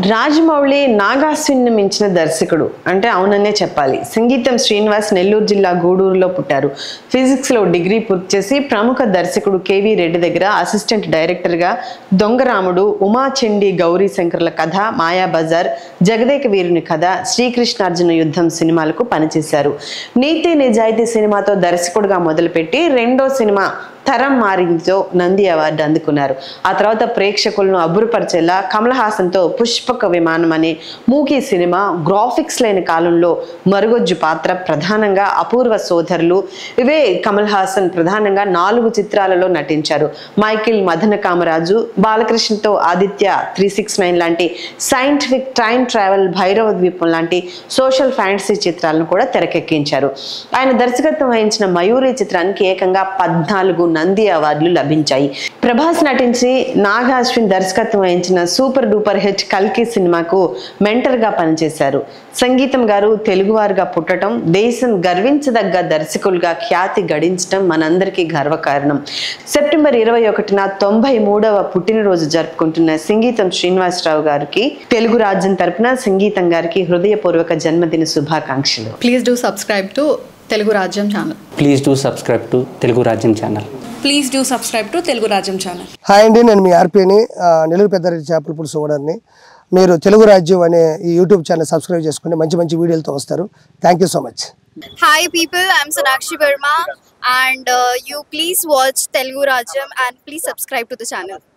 రాజమౌళి నాగాస్విన్ని మించిన దర్శకుడు అంటే అవుననే చెప్పాలి సంగీతం శ్రీనివాస్ నెల్లూరు జిల్లా గూడూరులో పుట్టారు ఫిజిక్స్లో డిగ్రీ పూర్తి చేసి ప్రముఖ దర్శకుడు కేవీ రెడ్డి దగ్గర అసిస్టెంట్ డైరెక్టర్గా దొంగరాముడు ఉమాచండి గౌరీ శంకర్ల కథ మాయాబజార్ జగదేక వీరుని కథ శ్రీకృష్ణార్జున యుద్ధం సినిమాలకు పనిచేశారు నీతి నిజాయితీ సినిమాతో దర్శకుడుగా మొదలుపెట్టి రెండో సినిమా తరం మారిందితో నంది అవార్డు అందుకున్నారు ఆ తర్వాత ప్రేక్షకులను అబ్బురుపరిచేలా కమల్ హాసన్తో పుష్పక విమానం అనే మూకీ సినిమా గ్రాఫిక్స్ లేని కాలంలో మరుగొజ్జు పాత్ర ప్రధానంగా అపూర్వ సోదరులు ఇవే కమల్ హాసన్ ప్రధానంగా నాలుగు చిత్రాలలో నటించారు మైకిల్ మదన కామరాజు బాలకృష్ణతో ఆదిత్య త్రీ సిక్స్ నైన్ లాంటి scientific time travel Bhairava Dweepam లాంటి సోషల్ ఫ్యాంటసీ చిత్రాలను కూడా తెరకెక్కించారు ఆయన దర్శకత్వం వహించిన మయూరి చిత్రానికి ఏకంగా పద్నాలుగు నంది అవార్డులు లభించాయి ప్రభాస్ నటించి నాగా అశ్విన్ దర్శకత్వం వహించిన సూపర్ డూపర్ హిట్ కల్కి సినిమాకు మెంటర్ గా పనిచేశారు సంగీతం గారు తెలుగువారుగా పుట్టడం దేశం గర్వించదగ్గ దర్శకులుగా ఖ్యాతి గడించడం మనందరికీ గర్వకారణం సెప్టెంబర్ ఇరవై ఒకటిన తొంభై మూడవ పుట్టినరోజు జరుపుకుంటున్న సంగీతం శ్రీనివాసరావు గారికి తెలుగు రాజ్యం తరపున సంగీతం గారికి హృదయపూర్వక జన్మదిన శుభాకాంక్షలు please do subscribe to Telugu Rajyam channel please do subscribe to Telugu Rajyam channel please do subscribe to Telugu Rajyam channel hi అండి నేను మీ ఆర్పీని ఆ, నెల్లూరు పెద్దారెడ్డి చేపల పులుసు ఓనర్ని మీరు తెలుగు రాజ్యం అనే ఈ యూట్యూబ్ ఛానల్ సబ్స్క్రైబ్ చేసుకుని మంచి మంచి వీడియోలతో వస్తారు thank you so much Hi people, I'm Sonakshi Verma and uh, you please watch Telugu Rajam and please subscribe to the channel.